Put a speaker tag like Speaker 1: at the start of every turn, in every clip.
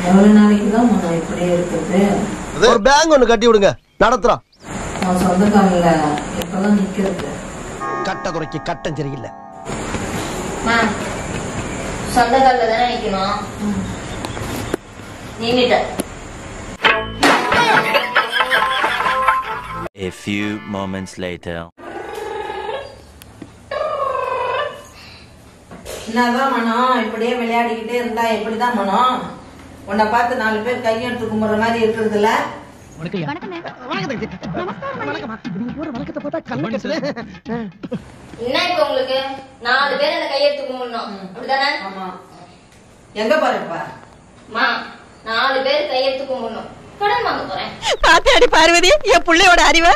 Speaker 1: எவ்வளவு நாளைக்கு தான் மனம் இப்படியே இருக்குது
Speaker 2: ஒரு பேங்க் ஒண்ணு கட்டி விடுங்க நடத்துறோம்
Speaker 1: அவன் சொந்த காலில் எப்பதான் நிக்கிறது
Speaker 2: கட்ட குறைக்கு கட்டம் சரியில்லை
Speaker 3: மா சொந்த காலில் தானே நிற்கணும் நின்றுட்ட
Speaker 4: A few moments later.
Speaker 1: என்னதான் மனம் இப்படியே விளையாடிக்கிட்டே இருந்தா எப்படிதான் மனம் உன்னை பார்த்து நாலு பேர் கையெடுத்து கும்பிடுற மாதிரி இருக்கிறது இல்ல
Speaker 3: என்ன இப்போ உங்களுக்கு நாலு பேர் அந்த கையெடுத்து கும்பிடணும் அப்படிதானே
Speaker 1: ஆமா எங்க பாருப்பா
Speaker 3: மா நாலு பேர் கையெடுத்து கும்பிடணும் கடன் வாங்க போறேன்
Speaker 5: பாத்தாடி பார்வதி என் பிள்ளையோட அறிவை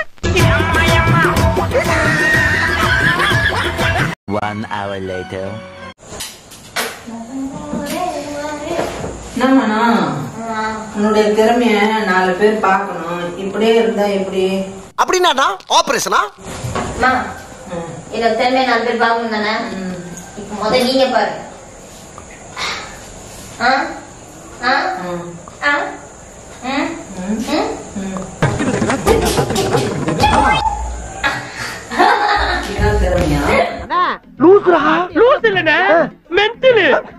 Speaker 4: One hour later.
Speaker 1: என்ன மனம் உன்னுடைய திறமைய நாலு பேர் பார்க்கணும் இப்படியே இருந்தா எப்படி
Speaker 2: அப்படின்னா ஆபரேஷனா
Speaker 3: மா என்னோட திறமையை நாலு பேர் பார்க்கணும் தானே இப்போ முத நீங்க பாரு ஆ ஆ
Speaker 1: ம்,
Speaker 3: ஆ ம்
Speaker 1: ம்,
Speaker 3: ம்
Speaker 1: ம். இதான் திறமையா
Speaker 6: லூஸ் இல்லனே மென்டலு